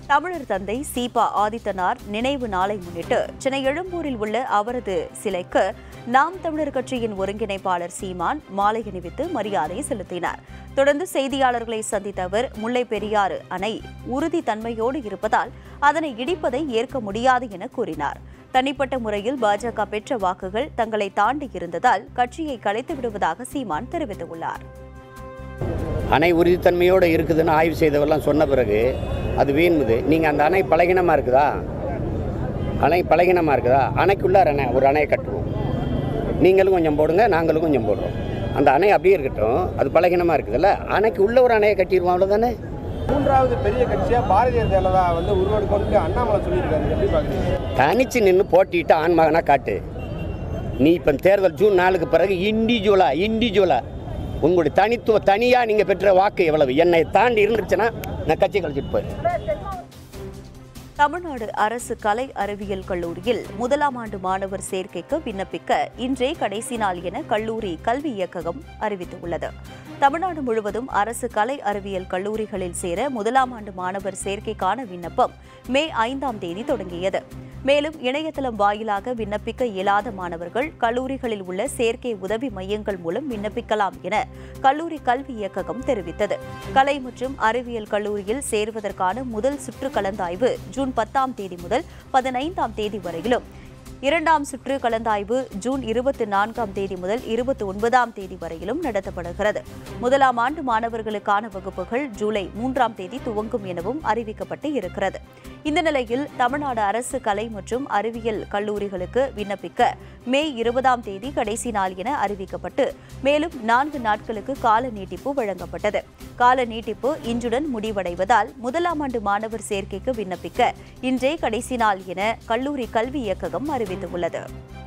தமிழர் தந்தை சீபா ஆதித்தனார் நினைவு நாளை முன்னிட்டு சென்னை எழும்பூரில் உள்ள அவரது சிலைக்கு நாம் தமிழர் கட்சியின் ஒருங்கிணைப்பாளர் சீமான் மாலை அணிவித்து மரியாதை செலுத்தினார் தொடர்ந்து செய்தியாளர்களை சந்தித்த அவர் முல்லை பெரியாறு அணை உறுதி தன்மையோடு இருப்பதால் அதனை இடிப்பதை ஏற்க முடியாது என கூறினார் தனிப்பட்ட முறையில் பாஜக பெற்ற வாக்குகள் தங்களை தாண்டி இருந்ததால் கட்சியை கலைத்து விடுவதாக சீமான் தெரிவித்துள்ளார் அணை உறுதித்தன்மையோடு இருக்குதுன்னு ஆய்வு செய்தவெல்லாம் சொன்ன பிறகு அது வீணுது நீங்கள் அந்த அணை பலகீனமாக இருக்குதா அணை பலகீனமாக இருக்குதா அணைக்குள்ளார அணை ஒரு அணையை கட்டுவோம் நீங்களும் கொஞ்சம் போடுங்க நாங்களும் கொஞ்சம் போடுறோம் அந்த அணை அப்படியே இருக்கட்டும் அது பலகீனமாக இருக்குதுல்ல அணைக்கு உள்ள ஒரு அணையை கட்டிடுவோம் அவ்வளோதானே மூன்றாவது பெரிய கட்சியா பாரதிய ஜனதா வந்து உருவெடுக்கணும்னு அண்ணாமலை சொல்லியிருக்காரு எப்படி பாக்குறீங்க தனிச்சு நின்று போட்டிட்டு ஆண் மகனா காட்டு நீ இப்போ தேர்தல் ஜூன் நாலுக்கு பிறகு இண்டிவிஜுவலா இண்டிவிஜுவலா உங்களுடைய தனித்துவ தனியாக நீங்கள் பெற்ற வாக்கு எவ்வளவு என்னை தாண்டி இருந்துச்சுன்னா நான் கட்சி கழிச்சிட்டு போயிடுறேன் தமிழ்நாடு அரசு கலை அறிவியல் கல்லூரியில் முதலாம் ஆண்டு மாணவர் சேர்க்கைக்கு விண்ணப்பிக்க இன்றே கடைசி நாள் என கல்லூரி கல்வி இயக்ககம் அறிவித்துள்ளது தமிழ்நாடு முழுவதும் அரசு கலை அறிவியல் கல்லூரிகளில் சேர முதலாம் ஆண்டு மாணவர் சேர்க்கைக்கான விண்ணப்பம் மே ஐந்தாம் தேதி தொடங்கியது மேலும் இணையதளம் வாயிலாக விண்ணப்பிக்க இயலாத மாணவர்கள் கல்லூரிகளில் உள்ள சேர்க்கை உதவி மையங்கள் மூலம் விண்ணப்பிக்கலாம் என கல்லூரி கல்வி இயக்ககம் தெரிவித்தது கலை மற்றும் அறிவியல் கல்லூரியில் சேர்வதற்கான முதல் சுற்று கலந்தாய்வு ஜூன் பத்தாம் தேதி முதல் பதினைந்தாம் தேதி வரையிலும் இரண்டாம் சுற்று கலந்தாய்வு ஜூன் இருபத்தி நான்காம் தேதி முதல் இருபத்தி ஒன்பதாம் தேதி வரையிலும் நடத்தப்படுகிறது முதலாம் ஆண்டு மாணவர்களுக்கான வகுப்புகள் ஜூலை மூன்றாம் தேதி துவங்கும் எனவும் அறிவிக்கப்பட்டு இருக்கிறது இந்த நிலையில் தமிழ்நாடு அரசு கலை மற்றும் அறிவியல் கல்லூரிகளுக்கு விண்ணப்பிக்க மே இருபதாம் தேதி கடைசி நாள் என அறிவிக்கப்பட்டு மேலும் நான்கு நாட்களுக்கு கால நீட்டிப்பு வழங்கப்பட்டது கால நீட்டிப்பு இன்றுடன் முடிவடைவதால் முதலாம் ஆண்டு மாணவர் சேர்க்கைக்கு விண்ணப்பிக்க இன்றே கடைசி நாள் என கல்லூரி கல்வி இயக்ககம் அறிவித்துள்ளது